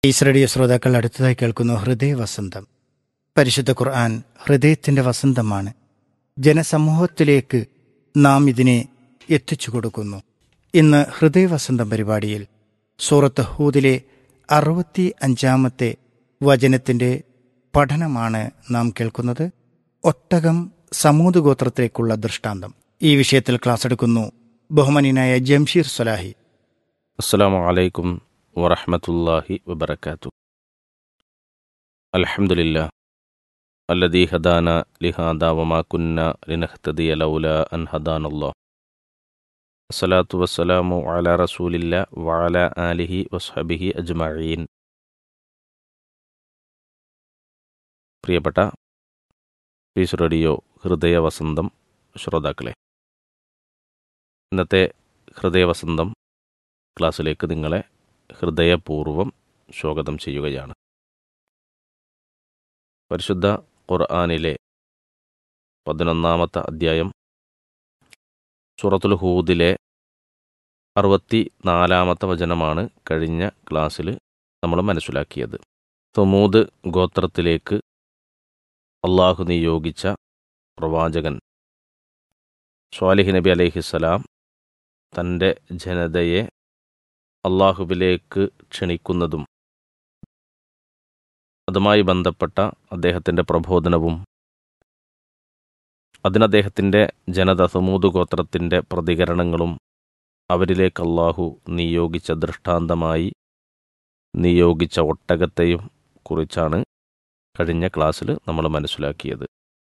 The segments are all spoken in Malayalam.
ഈസ് റേഡിയോ ശ്രോതാക്കൾ അടുത്തതായി കേൾക്കുന്നു ഹൃദയ വസന്തം പരിശുദ്ധ ഖുർആൻ ഹൃദയത്തിന്റെ വസന്തമാണ് ജനസമൂഹത്തിലേക്ക് നാം ഇതിനെ എത്തിച്ചു കൊടുക്കുന്നു ഇന്ന് ഹൃദയവസന്തം പരിപാടിയിൽ സൂറത്ത് ഹൂദിലെ അറുപത്തി അഞ്ചാമത്തെ വചനത്തിന്റെ പഠനമാണ് നാം കേൾക്കുന്നത് ഒട്ടകം സമൂത് ഗോത്രത്തിലേക്കുള്ള ദൃഷ്ടാന്തം ഈ വിഷയത്തിൽ ക്ലാസ് എടുക്കുന്നു ബഹുമാനിനായ ജംഷീർ സലാഹി അസ്സലാമു അലൈക്കും വറഹ്മത്തുള്ളാഹി വബറകാതുഹു അൽഹംദുലില്ലാ അല്ലദീ ഹദാന ലിഹാദാ വമാ കുന്ന ലിനഹ്തദിയ ലൗലാ അൻ ഹദാനല്ലാഹ് അസ്സലാത്തു വസ്സലാമു അലാ റസൂലില്ലാ വഅലാ ആലിഹി വസ്ഹബിഹി അജ്മഈൻ പ്രിയപ്പെട്ട പീസ് റേഡിയോ ഹൃദയ വസന്തം ശ്രോതാക്കളെ ഇന്നത്തെ ഹൃദയവസന്തം ക്ലാസ്സിലേക്ക് നിങ്ങളെ ഹൃദയപൂർവ്വം സ്വാഗതം ചെയ്യുകയാണ് പരിശുദ്ധ ഖുർആാനിലെ പതിനൊന്നാമത്തെ അധ്യായം സൂറത്തുൽ ഹൂദിലെ അറുപത്തി നാലാമത്തെ വചനമാണ് കഴിഞ്ഞ ക്ലാസ്സിൽ നമ്മൾ മനസ്സിലാക്കിയത് തൊമൂദ് ഗോത്രത്തിലേക്ക് അള്ളാഹു നിയോഗിച്ച പ്രവാചകൻ സ്വാലിഹ് നബി അലൈഹിസ്സലാം തൻ്റെ ജനതയെ അള്ളാഹുവിലേക്ക് ക്ഷണിക്കുന്നതും അതുമായി ബന്ധപ്പെട്ട അദ്ദേഹത്തിൻ്റെ പ്രബോധനവും അതിന് അദ്ദേഹത്തിൻ്റെ ജനത സമൂത് ഗോത്രത്തിൻ്റെ പ്രതികരണങ്ങളും അവരിലേക്ക് അള്ളാഹു നിയോഗിച്ച ദൃഷ്ടാന്തമായി നിയോഗിച്ച ഒട്ടകത്തെയും കുറിച്ചാണ് കഴിഞ്ഞ ക്ലാസ്സിൽ നമ്മൾ മനസ്സിലാക്കിയത്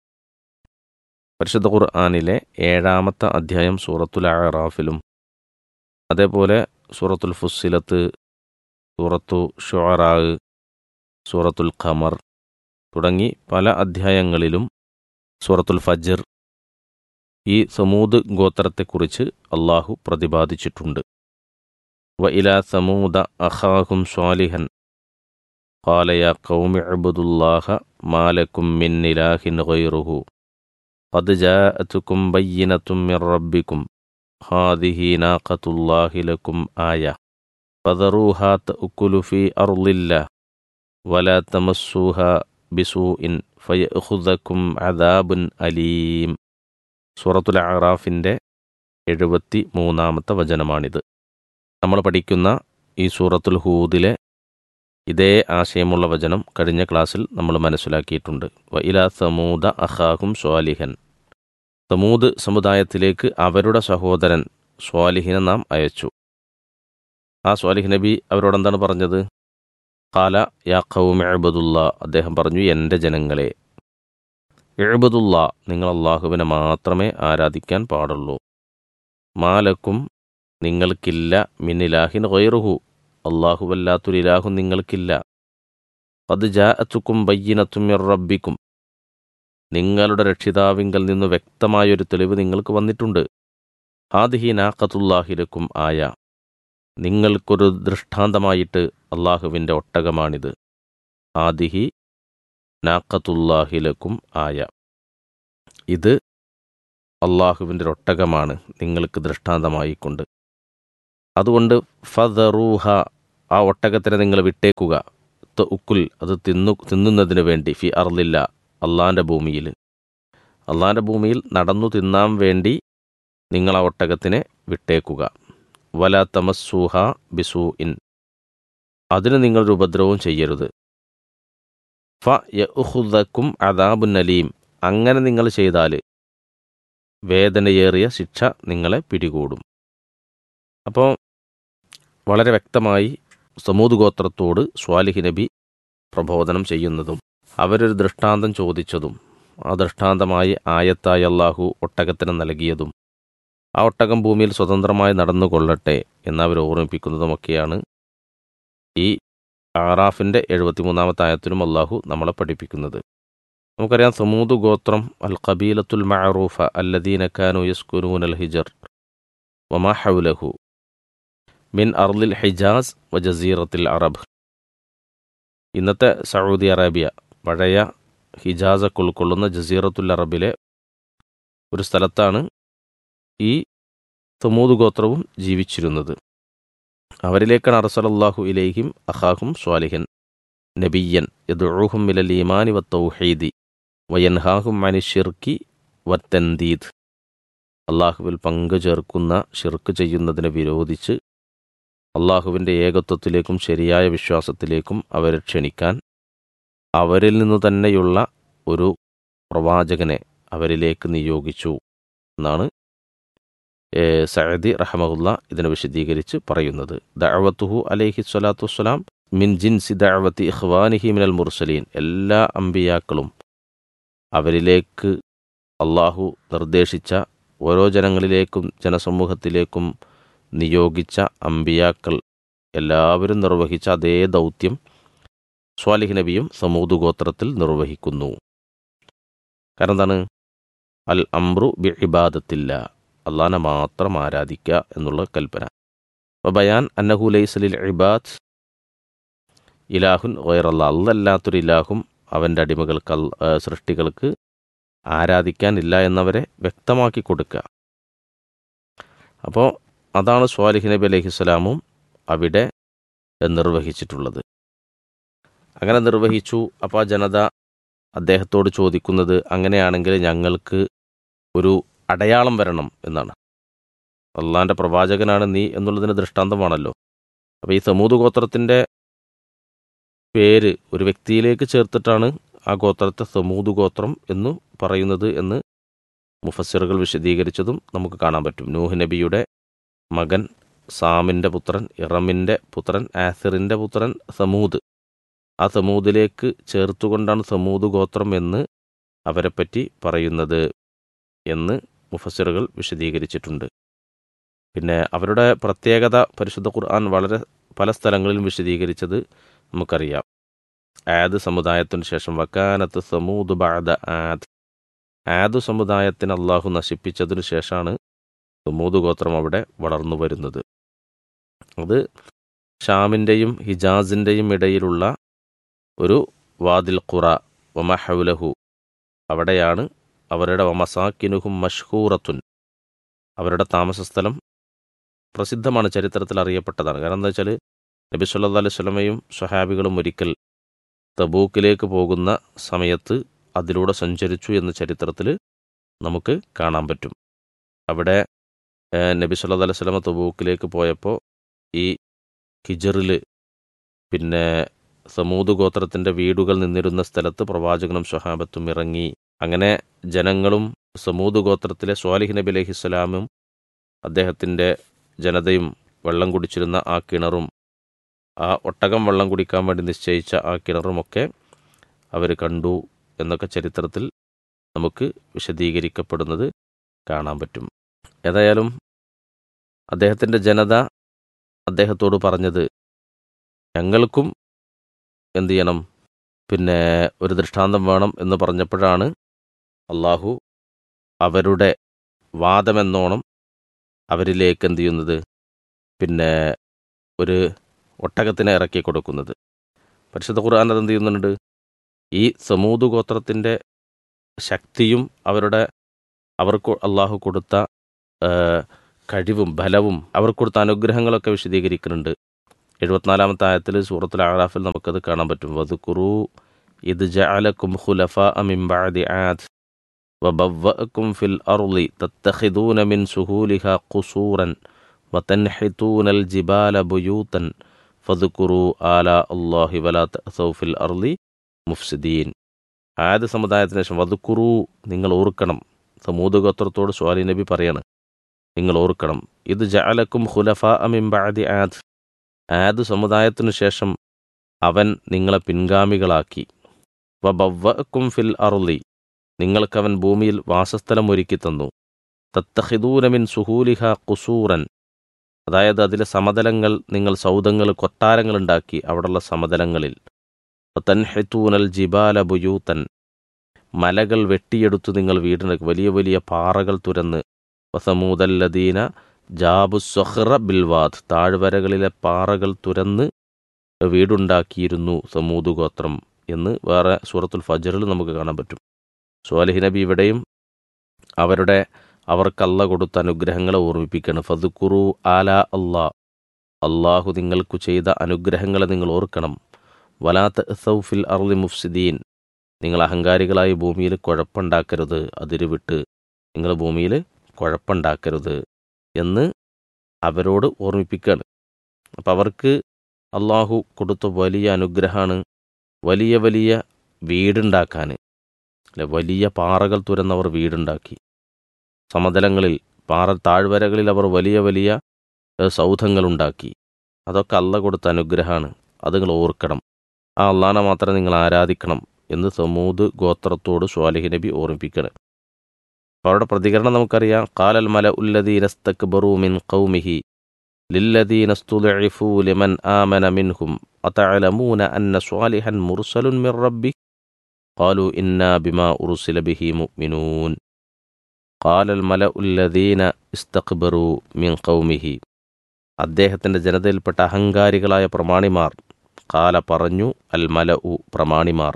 പരിശുദ്ധ ഖുർആാനിലെ ഏഴാമത്തെ അധ്യായം സൂറത്തുൽ അറാഫിലും അതേപോലെ സൂറത്തുൽ ഫുസ്സിലത്ത് സൂറത്തു ഷുഅറാ സൂറത്തുൽ ഖമർ തുടങ്ങി പല അധ്യായങ്ങളിലും സൂറത്തുൽ ഫജർ ഈ സമൂദ് ഗോത്രത്തെക്കുറിച്ച് അള്ളാഹു പ്രതിപാദിച്ചിട്ടുണ്ട് വ ഇലാ സമൂദ അഖാഹും സ്വാലിഹൻ ഖാലയ ഖൗമി അബ്ദുല്ലാഹ മാലക്കും മിൻ ഇലാഹിൻ ഗൈറുഹു قد جاءتكم بينة من ربكم هذه ناقة الله لكم آية فذروها تأكل في أرض الله ولا تمسوها بسوء فيأخذكم عذاب أليم സൂറത്തുൽ അറാഫിൻ്റെ എഴുപത്തി മൂന്നാമത്തെ വചനമാണിത് നമ്മൾ പഠിക്കുന്ന ഈ സൂറത്തുൽ ഹൂദിലെ ഇതേ ആശയമുള്ള വചനം കഴിഞ്ഞ ക്ലാസ്സിൽ നമ്മൾ മനസ്സിലാക്കിയിട്ടുണ്ട് വ ഇലാ സമൂദ അഹാഹും സ്വാലിഹൻ സമൂദ് സമുദായത്തിലേക്ക് അവരുടെ സഹോദരൻ സ്വാലിഹിനെ നാം അയച്ചു ആ സ്വാലിഹ് നബി അവരോട് എന്താണ് പറഞ്ഞത് കാല യാ ഖൗം എഴുബദുല്ല അദ്ദേഹം പറഞ്ഞു എൻ്റെ ജനങ്ങളെ എഴുബദുല്ല നിങ്ങൾ അള്ളാഹുവിനെ മാത്രമേ ആരാധിക്കാൻ പാടുള്ളൂ മാലക്കും നിങ്ങൾക്കില്ല മിന്നിലാഹിൻ ഗൈറുഹു അള്ളാഹുവല്ലാത്തൊരു ഇലാഹു നിങ്ങൾക്കില്ല അത് ജാഅത്തുക്കും ബയ്യനത്തും റബ്ബിക്കും നിങ്ങളുടെ രക്ഷിതാവിങ്കൽ നിന്ന് വ്യക്തമായൊരു തെളിവ് നിങ്ങൾക്ക് വന്നിട്ടുണ്ട് ഹാദിഹി നാക്കത്തുല്ലാഹിലക്കും ആയ നിങ്ങൾക്കൊരു ദൃഷ്ടാന്തമായിട്ട് അള്ളാഹുവിൻ്റെ ഒട്ടകമാണിത് ആദിഹി നാക്കത്തുല്ലാഹിലക്കും ആയ ഇത് അള്ളാഹുവിൻ്റെ ഒട്ടകമാണ് നിങ്ങൾക്ക് ദൃഷ്ടാന്തമായിക്കൊണ്ട് അതുകൊണ്ട് ഫദറൂഹ ആ ഒട്ടകത്തിനെ നിങ്ങൾ വിട്ടേക്കുക ഉക്കുൽ അത് തിന്നു തിന്നുന്നതിന് വേണ്ടി ഫി അർലില്ല അള്ളാൻ്റെ ഭൂമിയിൽ അള്ളാൻ്റെ ഭൂമിയിൽ നടന്നു തിന്നാൻ വേണ്ടി നിങ്ങൾ ആ ഒട്ടകത്തിനെ വിട്ടേക്കുക വല തമസ്സൂഹ ബിസൂ ഇൻ അതിന് നിങ്ങളൊരു ഉപദ്രവവും ചെയ്യരുത് ഫ യഹുദക്കും അദാബുൻ അലീം അങ്ങനെ നിങ്ങൾ ചെയ്താൽ വേദനയേറിയ ശിക്ഷ നിങ്ങളെ പിടികൂടും അപ്പോൾ വളരെ വ്യക്തമായി സമൂത് ഗോത്രത്തോട് സ്വാലിഹ് നബി പ്രബോധനം ചെയ്യുന്നതും അവരൊരു ദൃഷ്ടാന്തം ചോദിച്ചതും ആ ദൃഷ്ടാന്തമായി ആയത്തായി അള്ളാഹു ഒട്ടകത്തിന് നൽകിയതും ആ ഒട്ടകം ഭൂമിയിൽ സ്വതന്ത്രമായി നടന്നുകൊള്ളട്ടെ എന്നവർ ഓർമ്മിപ്പിക്കുന്നതുമൊക്കെയാണ് ഈ ആറാഫിൻ്റെ എഴുപത്തിമൂന്നാമത്തെ ആയത്തിലും അള്ളാഹു നമ്മളെ പഠിപ്പിക്കുന്നത് നമുക്കറിയാം സമൂത് ഗോത്രം അൽ ഖബീലത്തുൽ മഅറൂഫ അല്ലദീനക്കാനു യസ്കുനൂൻ അൽ ഹിജർ വമാ ഹൗലഹു മിൻ അർലിൽ ഹിജാസ് വ ജസീറത്തിൽ അറബ് ഇന്നത്തെ സൗദി അറേബ്യ പഴയ ഹിജാസൊക്കെ ഉൾക്കൊള്ളുന്ന ജസീറത്തുൽ അറബിലെ ഒരു സ്ഥലത്താണ് ഈ സമൂത് ഗോത്രവും ജീവിച്ചിരുന്നത് അവരിലേക്കാണ് അറസലല്ലാഹു ഇലൈഹിം അഹാഹും സ്വാലിഹൻ നബിയൻ യദുഹും മിലൽ ഈമാനി വ തൗഹീദി വയൻഹാഹും മനി ഷിർക്കി വത്തന്തീദ് അള്ളാഹുവിൽ പങ്കു ചേർക്കുന്ന ഷിർക്ക് ചെയ്യുന്നതിനെ വിരോധിച്ച് അള്ളാഹുവിൻ്റെ ഏകത്വത്തിലേക്കും ശരിയായ വിശ്വാസത്തിലേക്കും അവരെ ക്ഷണിക്കാൻ അവരിൽ നിന്നു തന്നെയുള്ള ഒരു പ്രവാചകനെ അവരിലേക്ക് നിയോഗിച്ചു എന്നാണ് സഅദി റഹമുല്ല ഇതിനെ വിശദീകരിച്ച് പറയുന്നത് ദഅവത്തുഹു അലൈഹി സ്വലാത്തു വസ്സലാം മിൻ ജിൻസി ദഅവത്തി ഇഖ്വാനിഹി മിനൽ മുർസലീൻ എല്ലാ അമ്പിയാക്കളും അവരിലേക്ക് അള്ളാഹു നിർദ്ദേശിച്ച ഓരോ ജനങ്ങളിലേക്കും ജനസമൂഹത്തിലേക്കും നിയോഗിച്ച അമ്പിയാക്കൾ എല്ലാവരും നിർവഹിച്ച അതേ ദൗത്യം സ്വാലിഹ് നബിയും സമൂദ് ഗോത്രത്തിൽ നിർവഹിക്കുന്നു കാരണം എന്താണ് അൽ അംറു ബി ഇബാദത്തില്ല അള്ളാനെ മാത്രം ആരാധിക്കുക എന്നുള്ള കൽപ്പന അപ്പോൾ ബയാൻ അന്നഹു ലൈസലിൽ ഇബാദ് ഇലാഹുൻ വയറല്ല അല്ലല്ലാത്തൊരു ഇലാഹും അവൻ്റെ അടിമകൾക്ക് അൽ- ആ, സൃഷ്ടികൾക്ക് ആരാധിക്കാനില്ല എന്നവരെ വ്യക്തമാക്കി കൊടുക്കുക അപ്പോൾ അതാണ് സ്വാലിഹ് നബി അലഹിസ്സലാമും അവിടെ നിർവഹിച്ചിട്ടുള്ളത് അങ്ങനെ നിർവഹിച്ചു അപ്പോൾ ആ ജനത അദ്ദേഹത്തോട് ചോദിക്കുന്നത് അങ്ങനെയാണെങ്കിൽ ഞങ്ങൾക്ക് ഒരു അടയാളം വരണം എന്നാണ് അള്ളാൻ്റെ പ്രവാചകനാണ് നീ എന്നുള്ളതിന് ദൃഷ്ടാന്തമാണല്ലോ അപ്പോൾ ഈ സമൂത് ഗോത്രത്തിൻ്റെ പേര് ഒരു വ്യക്തിയിലേക്ക് ചേർത്തിട്ടാണ് ആ ഗോത്രത്തെ സമൂത് ഗോത്രം എന്ന് പറയുന്നത് എന്ന് മുഫസ്സിറുകൾ വിശദീകരിച്ചതും നമുക്ക് കാണാൻ പറ്റും നൂഹ് നബിയുടെ മകൻ സാമിൻ്റെ പുത്രൻ ഇറമിൻ്റെ പുത്രൻ ആസിറിൻ്റെ പുത്രൻ സമൂദ് ആ സമൂദിലേക്ക് ചേർത്തുകൊണ്ടാണ് സമൂത് ഗോത്രം എന്ന് അവരെപ്പറ്റി പറയുന്നത് എന്ന് മുഫസ്സിറുകൾ വിശദീകരിച്ചിട്ടുണ്ട് പിന്നെ അവരുടെ പ്രത്യേകത പരിശുദ്ധ ഖുർആൻ വളരെ പല സ്ഥലങ്ങളിലും വിശദീകരിച്ചത് നമുക്കറിയാം ആദ് സമുദായത്തിന് ശേഷം വക്കാനത്ത് സമൂദ് ബാദ ആദ് ആദ് സമുദായത്തിന് അള്ളാഹു നശിപ്പിച്ചതിനു ശേഷമാണ് സമൂദ് ഗോത്രം അവിടെ വളർന്നു വരുന്നത് അത് ഷാമിൻ്റെയും ഹിജാസിൻ്റെയും ഇടയിലുള്ള ഒരു വാദിൽ ഖുറ വമഹൗലഹു അവിടെയാണ് അവരുടെ വമസാക്കിനുഹും മഷ്ഹൂറത്തുൻ അവരുടെ താമസസ്ഥലം പ്രസിദ്ധമാണ് ചരിത്രത്തിൽ അറിയപ്പെട്ടതാണ് കാരണം എന്താ വെച്ചാൽ നബി സല്ലാ അലൈഹി സ്വലമയും സ്വഹാബികളും ഒരിക്കൽ തബൂക്കിലേക്ക് പോകുന്ന സമയത്ത് അതിലൂടെ സഞ്ചരിച്ചു എന്ന ചരിത്രത്തിൽ നമുക്ക് കാണാൻ പറ്റും അവിടെ ഏഹ്, നബി സല്ലാ അലൈഹി സ്വലമ തബൂക്കിലേക്ക് പോയപ്പോൾ ഈ ഹിജറിൽ പിന്നെ സമൂത് ഗോത്രത്തിൻ്റെ വീടുകൾ നിന്നിരുന്ന സ്ഥലത്ത് പ്രവാചകനും സ്വഹാബത്തും ഇറങ്ങി അങ്ങനെ ജനങ്ങളും സമൂത് ഗോത്രത്തിലെ സ്വാലിഹ് നബി അലഹിസ്സലാമും അദ്ദേഹത്തിൻ്റെ ജനതയും വെള്ളം കുടിച്ചിരുന്ന ആ കിണറും ആ ഒട്ടകം വെള്ളം കുടിക്കാൻ വേണ്ടി നിശ്ചയിച്ച ആ കിണറുമൊക്കെ അവർ കണ്ടു എന്നൊക്കെ ചരിത്രത്തിൽ നമുക്ക് വിശദീകരിക്കപ്പെടുന്നത് കാണാൻ പറ്റും ഏതായാലും അദ്ദേഹത്തിൻ്റെ ജനത അദ്ദേഹത്തോട് പറഞ്ഞത് ഞങ്ങൾക്കും എന്തു ചെയ്യണം പിന്നെ ഒരു ദൃഷ്ടാന്തം വേണം എന്ന് പറഞ്ഞപ്പോഴാണ് അള്ളാഹു അവരുടെ വാദമെന്നോണം അവരിലേക്ക് എന്ത് ചെയ്യുന്നത് പിന്നെ ഒരു ഒട്ടകത്തിനെ ഇറക്കി കൊടുക്കുന്നത് പരിശുദ്ധ ഖുർആൻ അത് എന്ത് ചെയ്യുന്നുണ്ട് ഈ സമൂത് ഗോത്രത്തിൻ്റെ ശക്തിയും അവരുടെ അവർക്ക് അള്ളാഹു കൊടുത്ത ആ, കഴിവും ബലവും അവർക്ക് കൊടുത്ത അനുഗ്രഹങ്ങളൊക്കെ വിശദീകരിക്കുന്നുണ്ട് എഴുപത്തിനാലാമത്തെ ആയത്തിൽ സൂറത്തുൽ ആറാഫിൽ നമുക്കത് കാണാൻ പറ്റും വധുക്കുറു ഇത് ജഅലക്കും ഖുലഫ അമിംബാദി ആദ് وبوأكم في الأرض تتخذون من سهولها قصورا وتنحتون الجبال بيوتا فذكروا آلاء الله ولا تأثوا في الأرض മുഫ്സിദീൻ ആദ്യ സമുദായത്തിന് ശേഷം വധുക്കുറു നിങ്ങൾ ഓർക്കണം സമൂത് ഗോത്രത്തോട് സ്വാലി നബി പറയാണ് നിങ്ങൾ ഓർക്കണം ഇത് ജഅലക്കും ഖുലഫ അമിംബാദി ആദ് ആദ് സമുദായത്തിനു ശേഷം അവൻ നിങ്ങളെ പിൻഗാമികളാക്കി വബവ്വക്കും ഫിൽ അറുളി നിങ്ങൾക്കവൻ ഭൂമിയിൽ വാസസ്ഥലം ഒരുക്കി തന്നു തത്തഹിദൂനമിൻ സുഹൂലിഹ കുസൂറൻ അതായത് അതിലെ സമതലങ്ങൾ നിങ്ങൾ സൗദങ്ങൾ കൊട്ടാരങ്ങൾ ഉണ്ടാക്കി അവിടെയുള്ള സമതലങ്ങളിൽ തൻഹിത്തൂനൽ ജിബാല ബുയൂത്തൻ മലകൾ വെട്ടിയെടുത്തു നിങ്ങൾ വീടുണ്ടാക്കി വലിയ വലിയ പാറകൾ തുരന്ന് വസമൂദല്ലദീന ജാബു സൊഹ്റ ബിൽവാദ് താഴ്വരകളിലെ പാറകൾ തുരന്ന് വീടുണ്ടാക്കിയിരുന്നു സമൂത് ഗോത്രം എന്ന് വേറെ സൂറത്തുൽ ഫജറിൽ നമുക്ക് കാണാൻ പറ്റും സ്വാലിഹ് നബി ഇവിടെയും അവരുടെ അവർക്ക് അല്ല കൊടുത്ത അനുഗ്രഹങ്ങളെ ഓർമ്മിപ്പിക്കുകയാണ് ഫതുക്കുറു ആല അള്ളാ അള്ളാഹു നിങ്ങൾക്കു ചെയ്ത അനുഗ്രഹങ്ങളെ നിങ്ങൾ ഓർക്കണം വലാത്ത സൗഫിൽ അർലി മുഫ്സിദീൻ നിങ്ങൾ അഹങ്കാരികളായി ഭൂമിയിൽ കുഴപ്പമുണ്ടാക്കരുത് അതിരുവിട്ട് നിങ്ങൾ ഭൂമിയിൽ കുഴപ്പമുണ്ടാക്കരുത് എന്ന് അവരോട് ഓർമ്മിപ്പിക്കുകയാണ് അപ്പം അവർക്ക് അള്ളാഹു കൊടുത്ത വലിയ അനുഗ്രഹമാണ് വലിയ വലിയ വീടുണ്ടാക്കാൻ അല്ലെ വലിയ പാറകൾ തുരന്നവർ വീടുണ്ടാക്കി സമതലങ്ങളിൽ പാറ താഴ്വരകളിൽ അവർ വലിയ വലിയ ഏഹ്, സൗധങ്ങളുണ്ടാക്കി അതൊക്കെ അല്ല കൊടുത്ത അനുഗ്രഹമാണ് അത് നിങ്ങൾ ഓർക്കണം ആ അള്ളാനെ മാത്രം നിങ്ങൾ ആരാധിക്കണം എന്ന് സമൂത് ഗോത്രത്തോട് സ്വാലിഹ് നബി ഓർമ്മിപ്പിക്കണം അപ്പോൾ അവരുടെ പ്രതികരണം നമുക്കറിയാം കാലൽ മല ഉല്ലദീനസ്തക്ബറു മിൻ ഖൗമിഹി ലില്ലദീനസ്തുലഇഫു ലിമൻ ആമന മിൻഹും അതഅലമൂന അന്ന സ്വാലിഹൻ മുർസലുൻ മിർ റബ്ബി قالوا إنا بما أرسل به مؤمنون قال الملأ الذين استكبروا من قومه അദ്ദേഹത്തിൻ്റെ ജനതയിൽപ്പെട്ട അഹങ്കാരികളായ പ്രമാണിമാർ കാല പറഞ്ഞു അൽ മല ഉ പ്രമാണിമാർ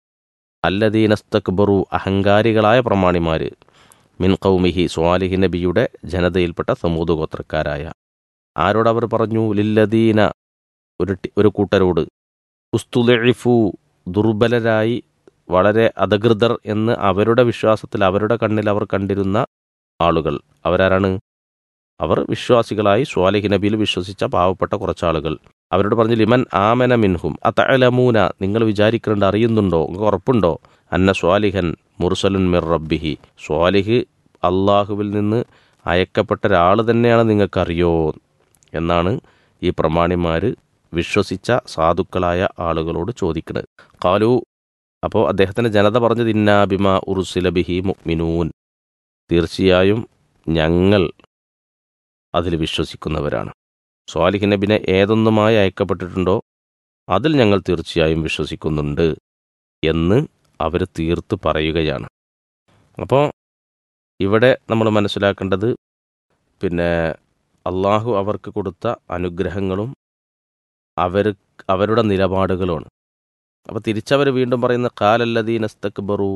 അല്ലദീനസ്തക്ബറു അഹങ്കാരികളായ പ്രമാണിമാർ മിൻ കൗമിഹി സ്വാലിഹി നബിയുടെ ജനതയിൽപ്പെട്ട സമൂത് ഗോത്രക്കാരായ ആരോട് അവർ പറഞ്ഞു ലില്ലദീന ഒരു ടി- ഒരു കൂട്ടരോട് ഉസ്തുലഇഫു ദുർബലരായി വളരെ അധകൃതർ എന്ന് അവരുടെ വിശ്വാസത്തിൽ അവരുടെ കണ്ണിൽ അവർ കണ്ടിരുന്ന ആളുകൾ അവരാരാണ് അവർ വിശ്വാസികളായി സ്വാലിഹി നബിയിൽ വിശ്വസിച്ച പാവപ്പെട്ട കുറച്ചാളുകൾ അവരോട് പറഞ്ഞു ലിമൻ ആമന മിൻഹും അതലമൂന നിങ്ങൾ വിചാരിക്കുന്നുണ്ട് അറിയുന്നുണ്ടോ നിങ്ങൾക്ക് ഉറപ്പുണ്ടോ അന്ന സ്വാലിഹൻ മുർസലുൻ മിർ റബ്ബിഹി സ്വാലിഹ് അള്ളാഹുവിൽ നിന്ന് അയക്കപ്പെട്ട ഒരാൾ തന്നെയാണ് നിങ്ങൾക്കറിയോ എന്നാണ് ഈ പ്രമാണിമാർ വിശ്വസിച്ച സാധുക്കളായ ആളുകളോട് ചോദിക്കുന്നത് കാലു അപ്പോൾ അദ്ദേഹത്തിൻ്റെ ജനത പറഞ്ഞത് ഇന്നാബിമ ഉറുസില ബിഹി മുഅ്മിനൂൻ തീർച്ചയായും ഞങ്ങൾ അതിൽ വിശ്വസിക്കുന്നവരാണ് സ്വാലിഹ് നബിനെ ഏതൊന്നുമായി അയക്കപ്പെട്ടിട്ടുണ്ടോ അതിൽ ഞങ്ങൾ തീർച്ചയായും വിശ്വസിക്കുന്നുണ്ട് എന്ന് അവർ തീർത്ത് പറയുകയാണ് അപ്പോൾ ഇവിടെ നമ്മൾ മനസ്സിലാക്കേണ്ടത് പിന്നെ അള്ളാഹു അവർക്ക് കൊടുത്ത അനുഗ്രഹങ്ങളും അവർ അവരുടെ നിലപാടുകളുമാണ് അപ്പോൾ തിരിച്ചവർ വീണ്ടും പറയുന്ന കാലല്ലദീനസ്തക്ബറു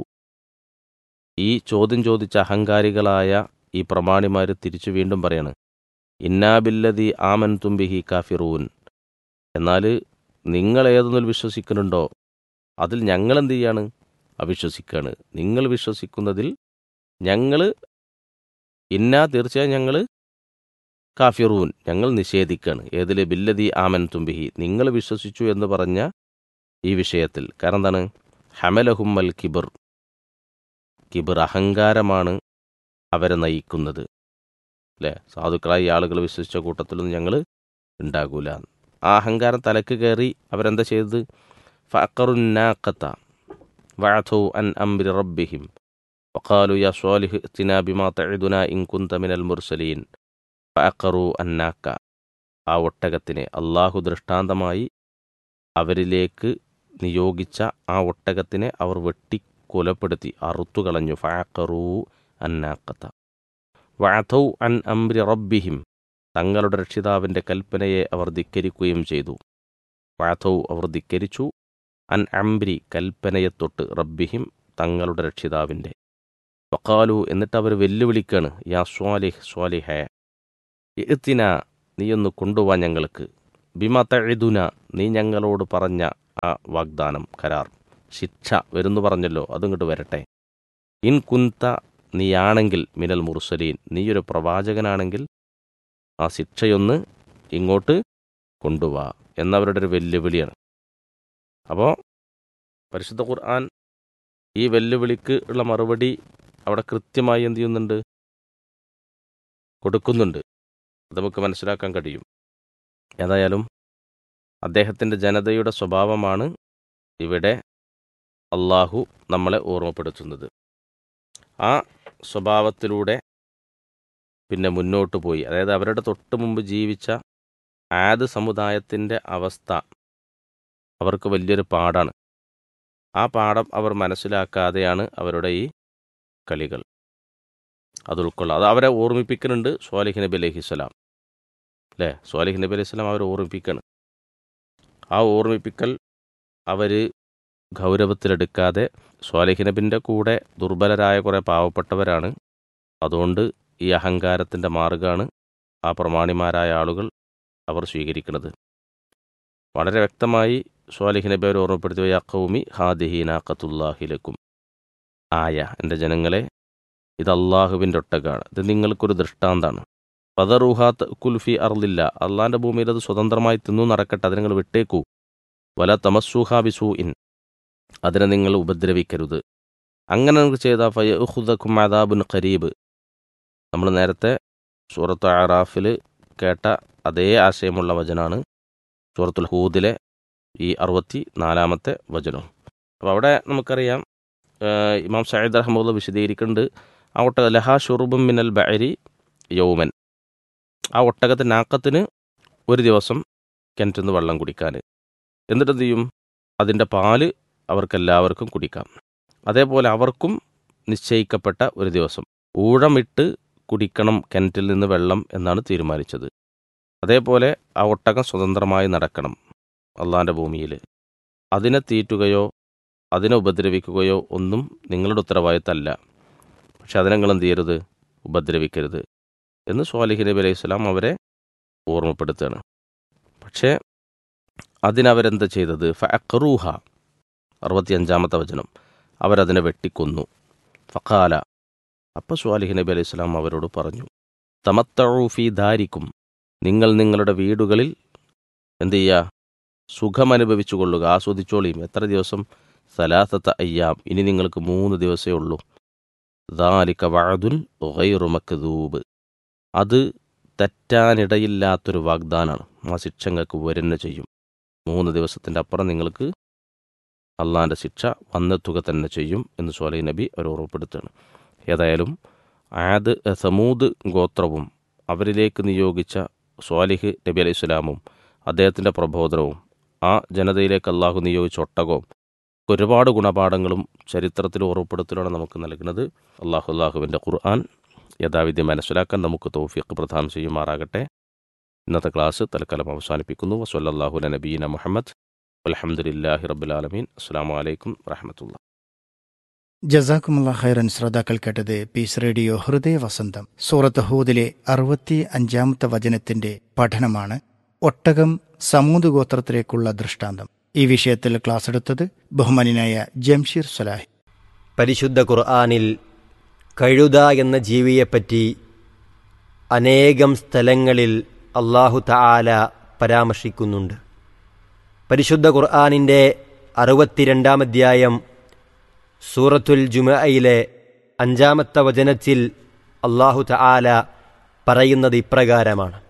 ഈ ചോദ്യം ചോദിച്ച അഹങ്കാരികളായ ഈ പ്രമാണിമാർ തിരിച്ചു വീണ്ടും പറയാണ് ഇന്നാബില്ലതി ആമൻ തുംബിഹി കാഫിറൂൻ എന്നാൽ നിങ്ങൾ ഏതൊന്നിൽ വിശ്വസിക്കുന്നുണ്ടോ അതിൽ ഞങ്ങൾ എന്ത് ചെയ്യാണ് അവിശ്വസിക്കുകയാണ് നിങ്ങൾ വിശ്വസിക്കുന്നതിൽ ഞങ്ങൾ ഇന്നാ തീർച്ചയായും ഞങ്ങൾ കാഫിറൂൻ ഞങ്ങൾ നിഷേധിക്കുകയാണ് ഏതിൽ ബില്ലതി ആമൻ തുംബിഹി നിങ്ങൾ വിശ്വസിച്ചു എന്ന് പറഞ്ഞ ഈ വിഷയത്തിൽ കാരണം എന്താണ് ഹമലഹുമ്മൽ കിബിർ കിബിർ അഹങ്കാരമാണ് അവരെ നയിക്കുന്നത് അല്ലേ സാധുക്കളായി ആളുകൾ വിശ്വസിച്ച കൂട്ടത്തിലൊന്നും ഞങ്ങൾ ഉണ്ടാകൂല ആ അഹങ്കാരം തലക്ക് കയറി അവരെന്താ ചെയ്തത് ഫക്കറുന്നാക്കത്ത വഅഥു അൻ അംരി റബ്ബിഹിം وقالوا يا صالح ائتنا بما تعدنا إن كنت من المرسلين ഫഅഖറു അന്നാക്ക ആ ഒട്ടകത്തിനെ അള്ളാഹു ദൃഷ്ടാന്തമായി അവരിലേക്ക് നിയോഗിച്ച ആ ഒട്ടകത്തിനെ അവർ വെട്ടി കൊലപ്പെടുത്തി അറുത്തു കളഞ്ഞു ഫഅഖറു അന്നാക്കത്ത വഅഥൗ അൻ അംരി റബ്ബിഹിം തങ്ങളുടെ രക്ഷിതാവിൻ്റെ കൽപ്പനയെ അവർ ധിക്കരിക്കുകയും ചെയ്തു വഅഥൗ അവർ ധിക്കരിച്ചു അൻ അംരി കൽപ്പനയെ തൊട്ട് റബ്ബിഹിം തങ്ങളുടെ രക്ഷിതാവിൻ്റെ വക്കാലു എന്നിട്ട് അവർ വെല്ലുവിളിക്കാണ് യാ സ്വാലിഹ് സ്വാലിഹേ എത്തിന നീയൊന്ന് കൊണ്ടുപോവാൻ ഞങ്ങൾക്ക് ബിമ തഴുതുന നീ ഞങ്ങളോട് പറഞ്ഞ ആ വാഗ്ദാനം കരാർ ശിക്ഷ വരുന്നു പറഞ്ഞല്ലോ അതിങ്ങോട്ട് വരട്ടെ ഇൻ കുന്ത നീയാണെങ്കിൽ മിനൽ മുർസലീൻ നീയൊരു പ്രവാചകനാണെങ്കിൽ ആ ശിക്ഷയൊന്ന് ഇങ്ങോട്ട് കൊണ്ടുവാ എന്നവരുടെ ഒരു വെല്ലുവിളിയാണ് അപ്പോൾ പരിശുദ്ധ ഖുർആൻ ഈ വെല്ലുവിളിക്ക് ഉള്ള മറുപടി അവിടെ കൃത്യമായി എന്ത് ചെയ്യുന്നുണ്ട് കൊടുക്കുന്നുണ്ട് അത് നമുക്ക് മനസ്സിലാക്കാൻ കഴിയും ഏതായാലും അദ്ദേഹത്തിൻ്റെ ജനതയുടെ സ്വഭാവമാണ് ഇവിടെ അള്ളാഹു നമ്മളെ ഓർമ്മപ്പെടുത്തുന്നത് ആ സ്വഭാവത്തിലൂടെ പിന്നെ മുന്നോട്ട് പോയി അതായത് അവരുടെ തൊട്ട് മുമ്പ് ജീവിച്ച ആദ് സമുദായത്തിൻ്റെ അവസ്ഥ അവർക്ക് വലിയൊരു പാടാണ് ആ പാഠം അവർ മനസ്സിലാക്കാതെയാണ് അവരുടെ ഈ കളികൾ അത് ഉൾക്കൊള്ളുക അത് അവരെ ഓർമ്മിപ്പിക്കുന്നുണ്ട് സ്വാലിഹ് നബി അലഹിസ്സലാം അല്ലേ സ്വാലിഹ് നബി അലൈഹി സ്വലാം അവരെ ഓർമ്മിപ്പിക്കണം ആ ഓർമ്മിപ്പിക്കൽ അവർ ഗൗരവത്തിലെടുക്കാതെ സ്വാലിഹ് നബിൻ്റെ കൂടെ ദുർബലരായ കുറേ പാവപ്പെട്ടവരാണ് അതുകൊണ്ട് ഈ അഹങ്കാരത്തിൻ്റെ മാർഗ്ഗമാണ് ആ പ്രമാണിമാരായ ആളുകൾ അവർ സ്വീകരിക്കുന്നത് വളരെ വ്യക്തമായി സ്വാലിഹ് നബി അവർ ഓർമ്മപ്പെടുത്തിയ യാ കൗമി ഹാദിഹീനാക്കത്തുല്ലാഹിലക്കും ആയ എൻ്റെ ജനങ്ങളെ ഇത് അള്ളാഹുവിൻ്റെ ഒട്ടകാണ് ഇത് നിങ്ങൾക്കൊരു ദൃഷ്ടാന്താണ് പദറുഹാത്ത് കുൽഫി അർലില്ല അള്ളാൻ്റെ ഭൂമിയിൽ അത് സ്വതന്ത്രമായി തിന്നു നടക്കട്ടെ അത് നിങ്ങൾ വിട്ടേക്കൂ വല തമസ്സുഹാ ബിസൂ ഇൻ അതിനെ നിങ്ങൾ ഉപദ്രവിക്കരുത് അങ്ങനെ നിങ്ങൾക്ക് ചെയ്ത ഫയഹുദക്കും അദാബുൻ ഖരീബ് നമ്മൾ നേരത്തെ സൂറത്ത് ആറാഫിൽ കേട്ട അതേ ആശയമുള്ള വചനാണ് സൂറത്തുൽ ഹൂദിലെ ഈ അറുപത്തി നാലാമത്തെ വചനം അപ്പോൾ അവിടെ നമുക്കറിയാം ഏഹ് ഇമാം സയ്യിദ് റഹ്മുള്ള വിശദീകരിക്കുന്നുണ്ട് ആ ഒട്ടക ലഹാ ഷുറുബും മിനൽ ബഅരി യൗമൻ ആ ഒട്ടകത്തിൻ്റെ നാക്കത്തിന് ഒരു ദിവസം കിണറ്റിൽ നിന്ന് വെള്ളം കുടിക്കാൻ എന്നിട്ട് എന്ത് ചെയ്യും അതിൻ്റെ പാല് അവർക്കെല്ലാവർക്കും കുടിക്കാം അതേപോലെ അവർക്കും നിശ്ചയിക്കപ്പെട്ട ഒരു ദിവസം ഊഴമിട്ട് കുടിക്കണം കിണറ്റിൽ നിന്ന് വെള്ളം എന്നാണ് തീരുമാനിച്ചത് അതേപോലെ ആ ഒട്ടകം സ്വതന്ത്രമായി നടക്കണം അള്ളാൻ്റെ ഭൂമിയിൽ അതിനെ തീറ്റുകയോ അതിനെ ഉപദ്രവിക്കുകയോ ഒന്നും നിങ്ങളുടെ ഉത്തരവാദിത്തമല്ല പക്ഷെ അതിനെ നിങ്ങൾ എന്ത് ചെയ്യരുത് ഉപദ്രവിക്കരുത് എന്ന് സ്വാലിഹ് നബി അലൈഹി സ്വലാം അവരെ ഓർമ്മപ്പെടുത്തുകയാണ് പക്ഷേ അതിനവരെന്താ ചെയ്തത് ഫഅഖറൂഹ അറുപത്തിയഞ്ചാമത്തെ വചനം അവരതിനെ വെട്ടിക്കൊന്നു ഫഖാല അപ്പോൾ സ്വാലിഹ് നബി അലൈഹി സ്വലാം അവരോട് പറഞ്ഞു തമത്തഴൂഫി ധാരിക്കും നിങ്ങൾ നിങ്ങളുടെ വീടുകളിൽ എന്ത് ചെയ്യുക സുഖമനുഭവിച്ചു കൊള്ളുക ആസ്വദിച്ചോളിയും എത്ര ദിവസം സലാസത്ത അയ്യാം ഇനി നിങ്ങൾക്ക് മൂന്ന് ദിവസമേ ഉള്ളൂ ദാലിക വഅദുൻ ഗൈറു മക്ദൂബ് അത് തെറ്റാനിടയില്ലാത്തൊരു വാഗ്ദാനാണ് ആ ശിക്ഷ നിങ്ങൾക്ക് വരുന്ന ചെയ്യും മൂന്ന് ദിവസത്തിൻ്റെ അപ്പുറം നിങ്ങൾക്ക് അള്ളാൻ്റെ ശിക്ഷ വന്നെത്തുക തന്നെ ചെയ്യും എന്ന് സോലൈ നബി അവർ ഓർമ്മപ്പെടുത്തുകയാണ് ഏതായാലും ആദ് സമൂദ് ഗോത്രവും അവരിലേക്ക് നിയോഗിച്ച സ്വാലിഹ് നബി അലൈഹി സ്വലാമും അദ്ദേഹത്തിൻ്റെ പ്രബോധനവും ആ ജനതയിലേക്ക് അള്ളാഹു നിയോഗിച്ച ഒട്ടകവും ഒരുപാട് ഗുണപാഠങ്ങളും ചരിത്രത്തിൽ ഓർമ്മപ്പെടുത്തലാണ് നമുക്ക് നൽകുന്നത് അള്ളാഹു അള്ളാഹുവിൻ്റെ ഖുർആൻ യഥാവിധി മനസ്സിലാക്കാൻ നമുക്ക് തൗഫീഖ് പ്രദാനം ചെയ്യുമാറാകട്ടെ ഇന്നത്തെ ക്ലാസ് തൽക്കാലം അവസാനിപ്പിക്കുന്നു വസല്ലാഹു നബീന മുഹമ്മദ് അലഹമുല്ലാഹി റബുലാലമീൻ അസ്സാം വലൈക്കും വറഹമത്തുള്ള ജസാക്കുമുള്ള ഖൈറൻ ശ്രോതാക്കൾ കേട്ടത് പീസ് റേഡിയോ ഹൃദയ വസന്തം സൂറത്ത് ഹൂദിലെ അറുപത്തി അഞ്ചാമത്തെ വചനത്തിന്റെ പഠനമാണ് ഒട്ടകം സമൂത് ഗോത്രത്തിലേക്കുള്ള ദൃഷ്ടാന്തം ഈ വിഷയത്തിൽ ക്ലാസ് എടുത്തത് ബഹുമാനായ ജംഷീർ സലാഹി പരിശുദ്ധ ഖുർആാനിൽ കഴുത എന്ന ജീവിയെപ്പറ്റി അനേകം സ്ഥലങ്ങളിൽ അള്ളാഹു തആല പരാമർശിക്കുന്നുണ്ട് പരിശുദ്ധ ഖുർആാനിൻ്റെ അറുപത്തിരണ്ടാം അധ്യായം സൂറത്തുൽ ജുമയിലെ അഞ്ചാമത്തെ വചനത്തിൽ അള്ളാഹു തആല പറയുന്നത് ഇപ്രകാരമാണ്